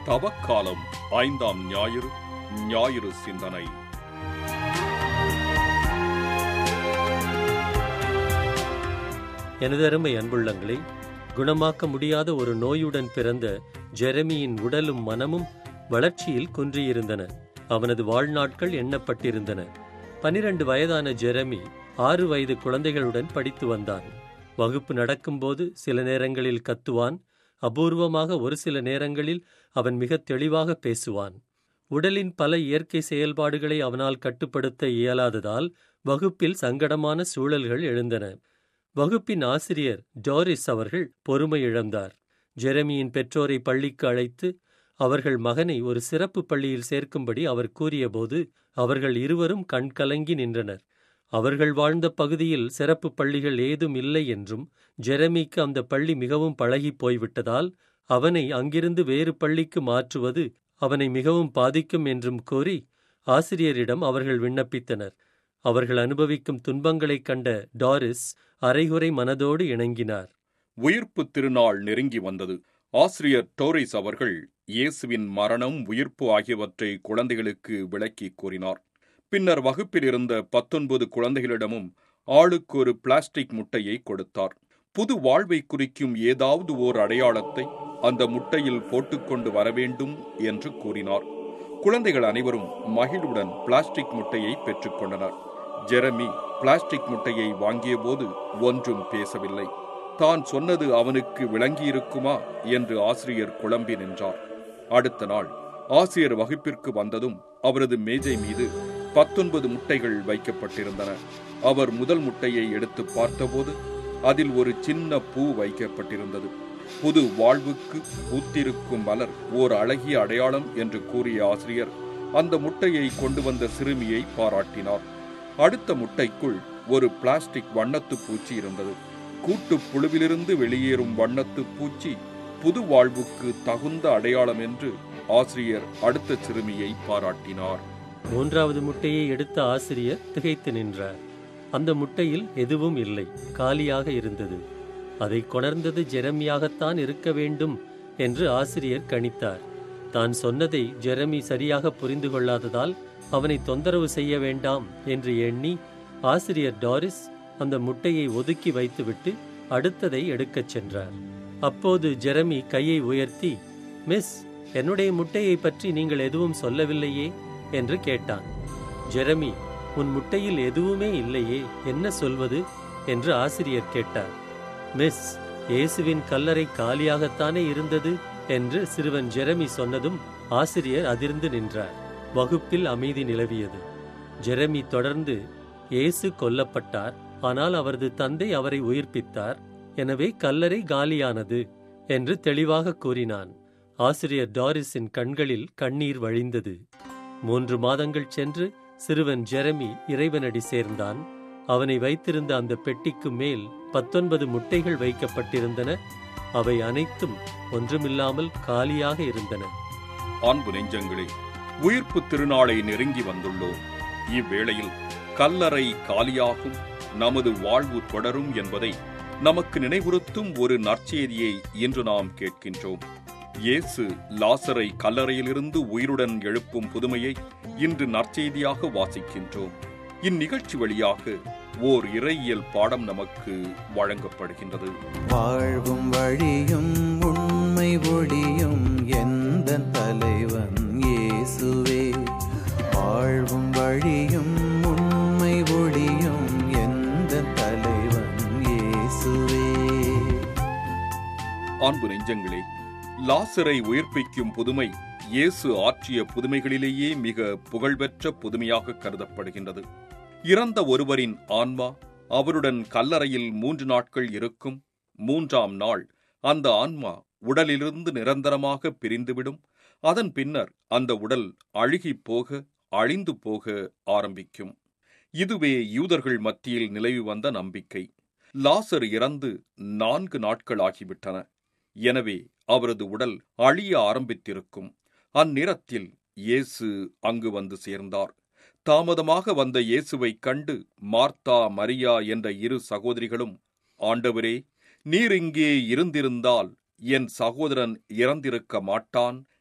தவக்காலம் ஐந்தாம் ஞாயிறு ஞாயிறு சிந்தனை எனதருமை அன்புள்ளங்களே குணமாக்க முடியாத ஒரு நோயுடன் பிறந்த ஜெரமியின் உடலும் மனமும் வளர்ச்சியில் குன்றியிருந்தன அவனது வாழ்நாட்கள் எண்ணப்பட்டிருந்தன பனிரண்டு வயதான ஜெரமி ஆறு வயது குழந்தைகளுடன் படித்து வந்தான் வகுப்பு நடக்கும்போது சில நேரங்களில் கத்துவான் அபூர்வமாக ஒரு சில நேரங்களில் அவன் மிக தெளிவாக பேசுவான் உடலின் பல இயற்கை செயல்பாடுகளை அவனால் கட்டுப்படுத்த இயலாததால் வகுப்பில் சங்கடமான சூழல்கள் எழுந்தன வகுப்பின் ஆசிரியர் டோரிஸ் அவர்கள் பொறுமை இழந்தார் ஜெரமியின் பெற்றோரை பள்ளிக்கு அழைத்து அவர்கள் மகனை ஒரு சிறப்பு பள்ளியில் சேர்க்கும்படி அவர் கூறியபோது அவர்கள் இருவரும் கண்கலங்கி நின்றனர் அவர்கள் வாழ்ந்த பகுதியில் சிறப்பு பள்ளிகள் ஏதும் இல்லை என்றும் ஜெரமிக்கு அந்த பள்ளி மிகவும் பழகி போய்விட்டதால் அவனை அங்கிருந்து வேறு பள்ளிக்கு மாற்றுவது அவனை மிகவும் பாதிக்கும் என்றும் கூறி ஆசிரியரிடம் அவர்கள் விண்ணப்பித்தனர் அவர்கள் அனுபவிக்கும் துன்பங்களைக் கண்ட டாரிஸ் அரைகுறை மனதோடு இணங்கினார் உயிர்ப்பு திருநாள் நெருங்கி வந்தது ஆசிரியர் டோரிஸ் அவர்கள் இயேசுவின் மரணம் உயிர்ப்பு ஆகியவற்றை குழந்தைகளுக்கு விளக்கிக் கூறினார் பின்னர் வகுப்பில் இருந்த பத்தொன்பது குழந்தைகளிடமும் ஆளுக்கு ஒரு பிளாஸ்டிக் முட்டையை கொடுத்தார் புது வாழ்வை குறிக்கும் ஏதாவது ஓர் அடையாளத்தை அந்த முட்டையில் போட்டுக்கொண்டு வரவேண்டும் என்று கூறினார் குழந்தைகள் அனைவரும் மகிழ்வுடன் பிளாஸ்டிக் முட்டையை பெற்றுக்கொண்டனர் ஜெரமி பிளாஸ்டிக் முட்டையை வாங்கியபோது ஒன்றும் பேசவில்லை தான் சொன்னது அவனுக்கு விளங்கியிருக்குமா என்று ஆசிரியர் குழம்பி நின்றார் அடுத்த நாள் ஆசிரியர் வகுப்பிற்கு வந்ததும் அவரது மேஜை மீது பத்தொன்பது முட்டைகள் வைக்கப்பட்டிருந்தன அவர் முதல் முட்டையை எடுத்து பார்த்தபோது அதில் ஒரு சின்ன பூ வைக்கப்பட்டிருந்தது புது வாழ்வுக்கு பூத்திருக்கும் மலர் ஓர் அழகிய அடையாளம் என்று கூறிய ஆசிரியர் அந்த முட்டையை கொண்டு வந்த சிறுமியை பாராட்டினார் அடுத்த முட்டைக்குள் ஒரு பிளாஸ்டிக் வண்ணத்து பூச்சி இருந்தது கூட்டுப் புழுவிலிருந்து வெளியேறும் வண்ணத்து பூச்சி புது வாழ்வுக்கு தகுந்த அடையாளம் என்று ஆசிரியர் அடுத்த சிறுமியை பாராட்டினார் மூன்றாவது முட்டையை எடுத்த ஆசிரியர் திகைத்து நின்றார் அந்த முட்டையில் எதுவும் இல்லை காலியாக இருந்தது அதை கொணர்ந்தது ஜெரமியாகத்தான் இருக்க வேண்டும் என்று ஆசிரியர் கணித்தார் தான் சொன்னதை ஜெரமி சரியாக புரிந்து கொள்ளாததால் அவனை தொந்தரவு செய்ய வேண்டாம் என்று எண்ணி ஆசிரியர் டாரிஸ் அந்த முட்டையை ஒதுக்கி வைத்துவிட்டு அடுத்ததை எடுக்கச் சென்றார் அப்போது ஜெரமி கையை உயர்த்தி மிஸ் என்னுடைய முட்டையை பற்றி நீங்கள் எதுவும் சொல்லவில்லையே என்று கேட்டான் ஜெரமி உன் முட்டையில் எதுவுமே இல்லையே என்ன சொல்வது என்று ஆசிரியர் கேட்டார் மிஸ் இயேசுவின் கல்லறை காலியாகத்தானே இருந்தது என்று சிறுவன் ஜெரமி சொன்னதும் ஆசிரியர் அதிர்ந்து நின்றார் வகுப்பில் அமைதி நிலவியது ஜெரமி தொடர்ந்து இயேசு கொல்லப்பட்டார் ஆனால் அவரது தந்தை அவரை உயிர்ப்பித்தார் எனவே கல்லறை காலியானது என்று தெளிவாக கூறினான் ஆசிரியர் டாரிஸின் கண்களில் கண்ணீர் வழிந்தது மூன்று மாதங்கள் சென்று சிறுவன் ஜெரமி இறைவனடி சேர்ந்தான் அவனை வைத்திருந்த அந்த பெட்டிக்கு மேல் பத்தொன்பது முட்டைகள் வைக்கப்பட்டிருந்தன அவை அனைத்தும் ஒன்றுமில்லாமல் காலியாக இருந்தன அன்பு நெஞ்சங்களே உயிர்ப்பு திருநாளை நெருங்கி வந்துள்ளோம் இவ்வேளையில் கல்லறை காலியாகும் நமது வாழ்வு தொடரும் என்பதை நமக்கு நினைவுறுத்தும் ஒரு நற்செய்தியை இன்று நாம் கேட்கின்றோம் இயேசு லாசரை கல்லறையிலிருந்து உயிருடன் எழுப்பும் புதுமையை இன்று நற்செய்தியாக வாசிக்கின்றோம் இந்நிகழ்ச்சி வழியாக ஓர் இறையியல் பாடம் நமக்கு வழங்கப்படுகின்றது வாழ்வும் வழியும் உண்மை ஒளியும் எந்த தலைவன் இயேசுவே வாழ்வும் வழியும் உண்மை ஒளியும் எந்த தலைவன் இயேசுவே அன்பு நெஞ்சங்களே லாசரை உயிர்ப்பிக்கும் புதுமை இயேசு ஆற்றிய புதுமைகளிலேயே மிக புகழ்பெற்ற புதுமையாக கருதப்படுகின்றது இறந்த ஒருவரின் ஆன்மா அவருடன் கல்லறையில் மூன்று நாட்கள் இருக்கும் மூன்றாம் நாள் அந்த ஆன்மா உடலிலிருந்து நிரந்தரமாக பிரிந்துவிடும் அதன் பின்னர் அந்த உடல் அழுகிப் போக அழிந்து போக ஆரம்பிக்கும் இதுவே யூதர்கள் மத்தியில் நிலவி வந்த நம்பிக்கை லாசர் இறந்து நான்கு நாட்கள் ஆகிவிட்டன எனவே அவரது உடல் அழிய ஆரம்பித்திருக்கும் அந்நிறத்தில் இயேசு அங்கு வந்து சேர்ந்தார் தாமதமாக வந்த இயேசுவைக் கண்டு மார்த்தா மரியா என்ற இரு சகோதரிகளும் ஆண்டவரே நீர் இங்கே இருந்திருந்தால் என் சகோதரன் இறந்திருக்க மாட்டான்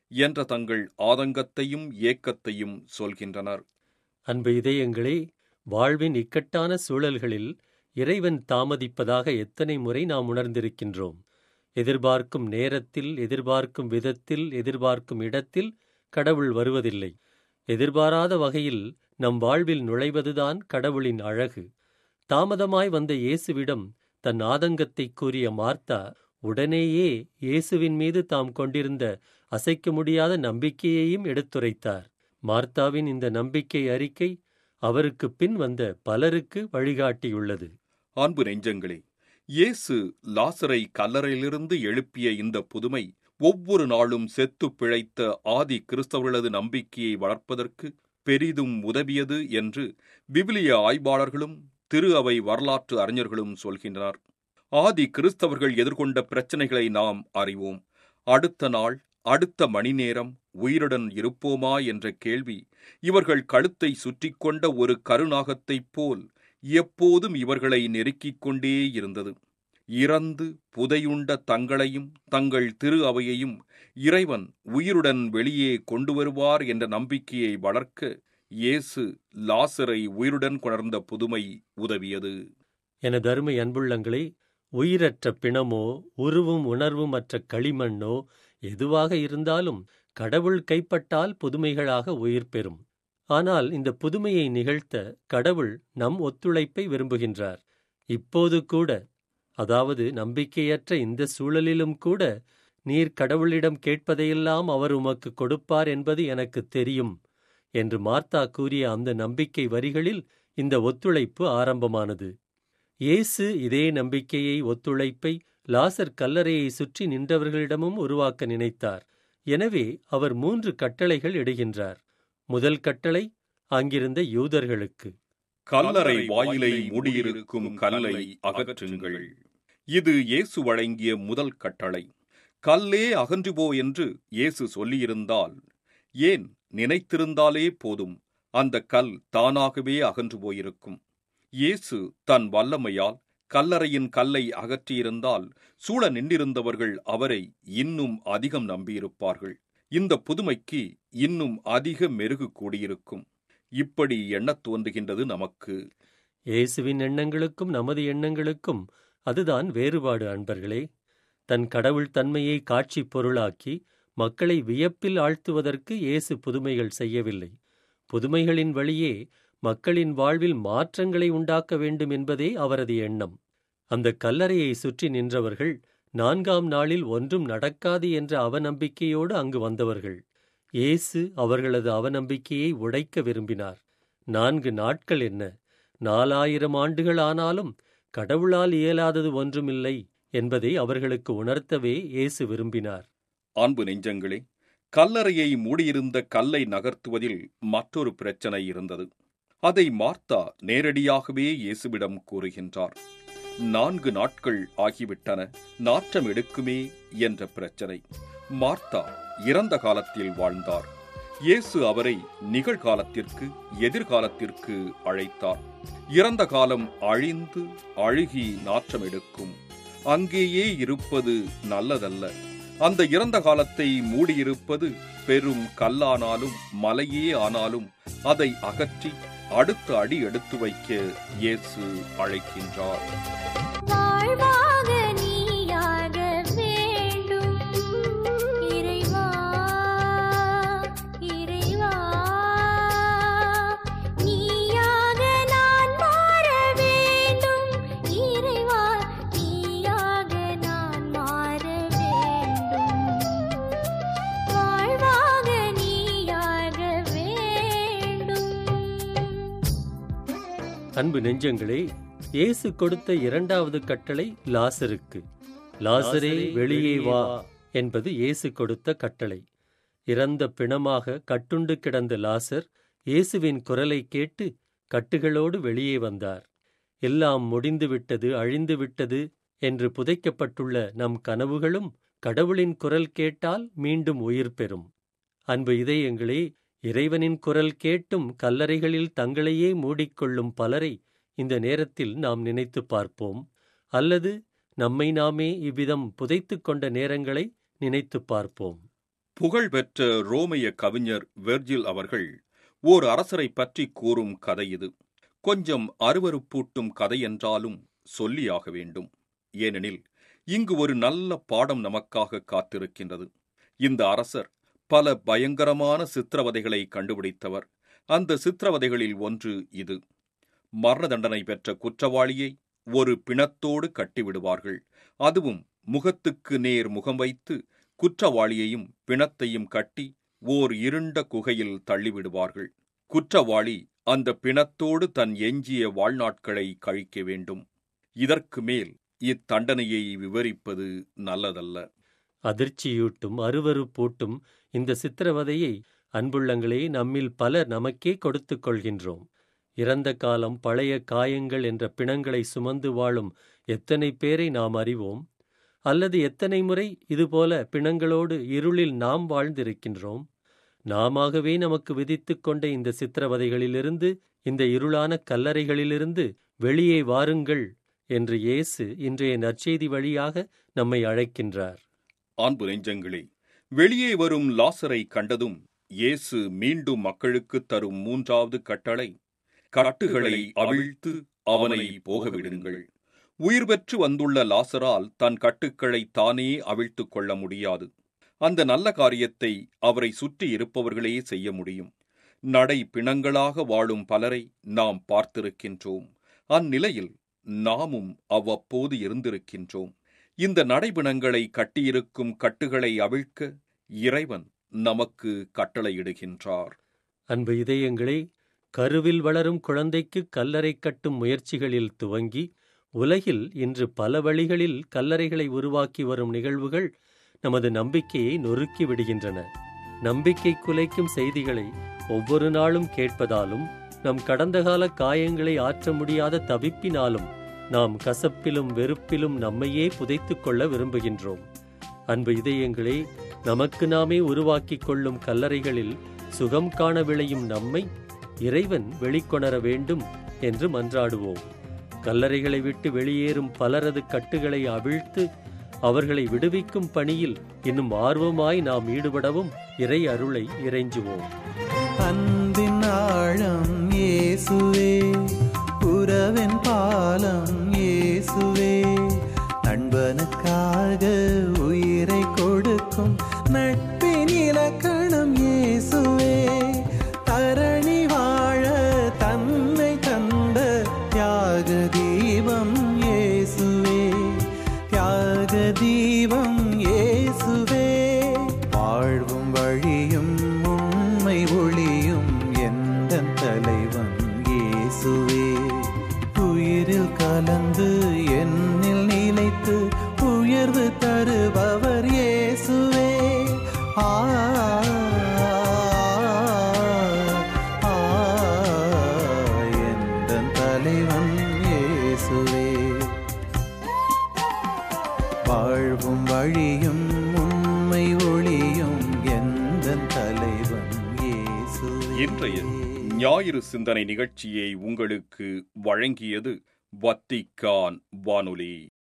என்ற தங்கள் ஆதங்கத்தையும் ஏக்கத்தையும் சொல்கின்றனர் அன்பு இதயங்களே வாழ்வின் இக்கட்டான சூழல்களில் இறைவன் தாமதிப்பதாக எத்தனை முறை நாம் உணர்ந்திருக்கின்றோம் எதிர்பார்க்கும் நேரத்தில் எதிர்பார்க்கும் விதத்தில் எதிர்பார்க்கும் இடத்தில் கடவுள் வருவதில்லை எதிர்பாராத வகையில் நம் வாழ்வில் நுழைவதுதான் கடவுளின் அழகு தாமதமாய் வந்த இயேசுவிடம் தன் ஆதங்கத்தை கூறிய மார்த்தா உடனேயே இயேசுவின் மீது தாம் கொண்டிருந்த அசைக்க முடியாத நம்பிக்கையையும் எடுத்துரைத்தார் மார்த்தாவின் இந்த நம்பிக்கை அறிக்கை அவருக்கு பின் வந்த பலருக்கு வழிகாட்டியுள்ளது அன்பு நெஞ்சங்களே இயேசு லாசரை கல்லறையிலிருந்து எழுப்பிய இந்த புதுமை ஒவ்வொரு நாளும் செத்து பிழைத்த ஆதி கிறிஸ்தவர்களது நம்பிக்கையை வளர்ப்பதற்கு பெரிதும் உதவியது என்று விவிலிய ஆய்வாளர்களும் திரு அவை வரலாற்று அறிஞர்களும் சொல்கின்றனர் ஆதி கிறிஸ்தவர்கள் எதிர்கொண்ட பிரச்சனைகளை நாம் அறிவோம் அடுத்த நாள் அடுத்த மணி நேரம் உயிருடன் இருப்போமா என்ற கேள்வி இவர்கள் கழுத்தை சுற்றிக் கொண்ட ஒரு கருநாகத்தைப் போல் எப்போதும் இவர்களை நெருக்கிக் கொண்டே இருந்தது இறந்து புதையுண்ட தங்களையும் தங்கள் திரு அவையையும் இறைவன் உயிருடன் வெளியே கொண்டு வருவார் என்ற நம்பிக்கையை வளர்க்க இயேசு லாசரை உயிருடன் கொணர்ந்த புதுமை உதவியது என தருமை அன்புள்ளங்களே உயிரற்ற பிணமோ உருவும் உணர்வும் அற்ற களிமண்ணோ எதுவாக இருந்தாலும் கடவுள் கைப்பட்டால் புதுமைகளாக உயிர் பெறும் ஆனால் இந்த புதுமையை நிகழ்த்த கடவுள் நம் ஒத்துழைப்பை விரும்புகின்றார் இப்போது கூட அதாவது நம்பிக்கையற்ற இந்த சூழலிலும் கூட நீர் கடவுளிடம் கேட்பதையெல்லாம் அவர் உமக்கு கொடுப்பார் என்பது எனக்கு தெரியும் என்று மார்த்தா கூறிய அந்த நம்பிக்கை வரிகளில் இந்த ஒத்துழைப்பு ஆரம்பமானது இயேசு இதே நம்பிக்கையை ஒத்துழைப்பை லாசர் கல்லறையை சுற்றி நின்றவர்களிடமும் உருவாக்க நினைத்தார் எனவே அவர் மூன்று கட்டளைகள் இடுகின்றார் முதல் கட்டளை அங்கிருந்த யூதர்களுக்கு கல்லறை வாயிலை மூடியிருக்கும் கல்லை அகற்றுங்கள் இது இயேசு வழங்கிய முதல் கட்டளை கல்லே அகன்று போ என்று இயேசு சொல்லியிருந்தால் ஏன் நினைத்திருந்தாலே போதும் அந்த கல் தானாகவே அகன்று போயிருக்கும் இயேசு தன் வல்லமையால் கல்லறையின் கல்லை அகற்றியிருந்தால் சூழ நின்றிருந்தவர்கள் அவரை இன்னும் அதிகம் நம்பியிருப்பார்கள் இந்த புதுமைக்கு இன்னும் அதிக மெருகு கூடியிருக்கும் இப்படி எண்ணத் தோன்றுகின்றது நமக்கு இயேசுவின் எண்ணங்களுக்கும் நமது எண்ணங்களுக்கும் அதுதான் வேறுபாடு அன்பர்களே தன் கடவுள் தன்மையை காட்சி பொருளாக்கி மக்களை வியப்பில் ஆழ்த்துவதற்கு இயேசு புதுமைகள் செய்யவில்லை புதுமைகளின் வழியே மக்களின் வாழ்வில் மாற்றங்களை உண்டாக்க வேண்டும் என்பதே அவரது எண்ணம் அந்த கல்லறையை சுற்றி நின்றவர்கள் நான்காம் நாளில் ஒன்றும் நடக்காது என்ற அவநம்பிக்கையோடு அங்கு வந்தவர்கள் இயேசு அவர்களது அவநம்பிக்கையை உடைக்க விரும்பினார் நான்கு நாட்கள் என்ன நாலாயிரம் ஆண்டுகள் ஆனாலும் கடவுளால் இயலாதது ஒன்றுமில்லை என்பதை அவர்களுக்கு உணர்த்தவே இயேசு விரும்பினார் அன்பு நெஞ்சங்களே கல்லறையை மூடியிருந்த கல்லை நகர்த்துவதில் மற்றொரு பிரச்சனை இருந்தது அதை மார்த்தா நேரடியாகவே இயேசுவிடம் கூறுகின்றார் நான்கு நாட்கள் ஆகிவிட்டன நாற்றம் எடுக்குமே என்ற பிரச்சனை மார்த்தா இறந்த காலத்தில் வாழ்ந்தார் இயேசு அவரை நிகழ்காலத்திற்கு எதிர்காலத்திற்கு அழைத்தார் இறந்த காலம் அழிந்து அழுகி நாற்றம் எடுக்கும் அங்கேயே இருப்பது நல்லதல்ல அந்த இறந்த காலத்தை மூடியிருப்பது பெரும் கல்லானாலும் மலையே ஆனாலும் அதை அகற்றி அடுத்த அடி எடுத்து வைக்க இயேசு அழைக்கின்றார் வாழ்வாக நீயாக வேண்டும் இறைவா இறைவா நீயாக நான் மாற வேண்டும் இறைவா நீயாக நான் மாற வேண்டும் வாழ்வாக நீயாக வேண்டும் அன்பு நெஞ்சங்களே இயேசு கொடுத்த இரண்டாவது கட்டளை லாசருக்கு லாசரே வெளியே வா என்பது இயேசு கொடுத்த கட்டளை இறந்த பிணமாக கட்டுண்டு கிடந்த லாசர் இயேசுவின் குரலை கேட்டு கட்டுகளோடு வெளியே வந்தார் எல்லாம் முடிந்துவிட்டது அழிந்துவிட்டது என்று புதைக்கப்பட்டுள்ள நம் கனவுகளும் கடவுளின் குரல் கேட்டால் மீண்டும் உயிர் பெறும் அன்பு இதயங்களே இறைவனின் குரல் கேட்டும் கல்லறைகளில் தங்களையே மூடிக்கொள்ளும் பலரை இந்த நேரத்தில் நாம் நினைத்துப் பார்ப்போம் அல்லது நம்மை நாமே இவ்விதம் புதைத்துக் கொண்ட நேரங்களை நினைத்துப் பார்ப்போம் புகழ்பெற்ற ரோமைய கவிஞர் வெர்ஜில் அவர்கள் ஓர் அரசரை பற்றி கூறும் கதை இது கொஞ்சம் அருவருப்பூட்டும் கதை என்றாலும் சொல்லியாக வேண்டும் ஏனெனில் இங்கு ஒரு நல்ல பாடம் நமக்காக காத்திருக்கின்றது இந்த அரசர் பல பயங்கரமான சித்திரவதைகளை கண்டுபிடித்தவர் அந்த சித்திரவதைகளில் ஒன்று இது மரண தண்டனை பெற்ற குற்றவாளியை ஒரு பிணத்தோடு கட்டிவிடுவார்கள் அதுவும் முகத்துக்கு நேர் முகம் வைத்து குற்றவாளியையும் பிணத்தையும் கட்டி ஓர் இருண்ட குகையில் தள்ளிவிடுவார்கள் குற்றவாளி அந்த பிணத்தோடு தன் எஞ்சிய வாழ்நாட்களை கழிக்க வேண்டும் இதற்கு மேல் இத்தண்டனையை விவரிப்பது நல்லதல்ல அதிர்ச்சியூட்டும் அருவருப்பூட்டும் இந்த சித்திரவதையை அன்புள்ளங்களே நம்மில் பலர் நமக்கே கொடுத்துக் கொள்கின்றோம் இறந்த காலம் பழைய காயங்கள் என்ற பிணங்களை சுமந்து வாழும் எத்தனை பேரை நாம் அறிவோம் அல்லது எத்தனை முறை இதுபோல பிணங்களோடு இருளில் நாம் வாழ்ந்திருக்கின்றோம் நாமாகவே நமக்கு விதித்துக் கொண்ட இந்த சித்திரவதைகளிலிருந்து இந்த இருளான கல்லறைகளிலிருந்து வெளியே வாருங்கள் என்று இயேசு இன்றைய நற்செய்தி வழியாக நம்மை அழைக்கின்றார் அன்பு நெஞ்சங்களே வெளியே வரும் லாசரை கண்டதும் இயேசு மீண்டும் மக்களுக்கு தரும் மூன்றாவது கட்டளை கட்டுகளை அவிழ்த்து அவனை போக விடுங்கள் உயிர் பெற்று வந்துள்ள லாசரால் தன் கட்டுக்களை தானே அவிழ்த்துக் கொள்ள முடியாது அந்த நல்ல காரியத்தை அவரை சுற்றி இருப்பவர்களே செய்ய முடியும் நடை பிணங்களாக வாழும் பலரை நாம் பார்த்திருக்கின்றோம் அந்நிலையில் நாமும் அவ்வப்போது இருந்திருக்கின்றோம் இந்த நடைபிணங்களை கட்டியிருக்கும் கட்டுகளை அவிழ்க்க இறைவன் நமக்கு கட்டளையிடுகின்றார் அன்பு இதயங்களே கருவில் வளரும் குழந்தைக்கு கல்லறை கட்டும் முயற்சிகளில் துவங்கி உலகில் இன்று பல வழிகளில் கல்லறைகளை உருவாக்கி வரும் நிகழ்வுகள் நமது நம்பிக்கையை நொறுக்கி விடுகின்றன நம்பிக்கை குலைக்கும் செய்திகளை ஒவ்வொரு நாளும் கேட்பதாலும் நம் கடந்த கால காயங்களை ஆற்ற முடியாத தவிப்பினாலும் நாம் கசப்பிலும் வெறுப்பிலும் நம்மையே புதைத்துக் கொள்ள விரும்புகின்றோம் அன்பு இதயங்களே நமக்கு நாமே உருவாக்கிக் கொள்ளும் கல்லறைகளில் சுகம் காண விளையும் நம்மை இறைவன் வெளிக்கொணர வேண்டும் என்று மன்றாடுவோம் கல்லறைகளை விட்டு வெளியேறும் பலரது கட்டுகளை அவிழ்த்து அவர்களை விடுவிக்கும் பணியில் இன்னும் ஆர்வமாய் நாம் ஈடுபடவும் இறை அருளை இறைஞ்சுவோம் அன்பின் ஆழம் இயேசுவே உறவின் பாலம் இயேசுவே நண்பனுக்காக உயிரை கொடுக்கும் நட்பின் இலக்கணம் இயேசுவே தரணி வாழ தன்னை தந்த தியாக தீபம் இயேசுவே தியாக தீபம் இயேசுவே வாழ்வும் வழியும் உண்மை ஒளியும் எந்த தலைவன் இயேசுவே உயிரில் கலந்து என்னில் நிலைத்து உயர்வு தருபவர் இயேசுவே ஆ ஆ, எந்தன் தலைவன் இயேசுவே வாழ்வும் வழியும் உண்மை ஒளியும் எந்த தலைவன் இயேசுவே இன்றைய ஞாயிறு சிந்தனை நிகழ்ச்சியை உங்களுக்கு வழங்கியது வத்திக்கான் வானொலி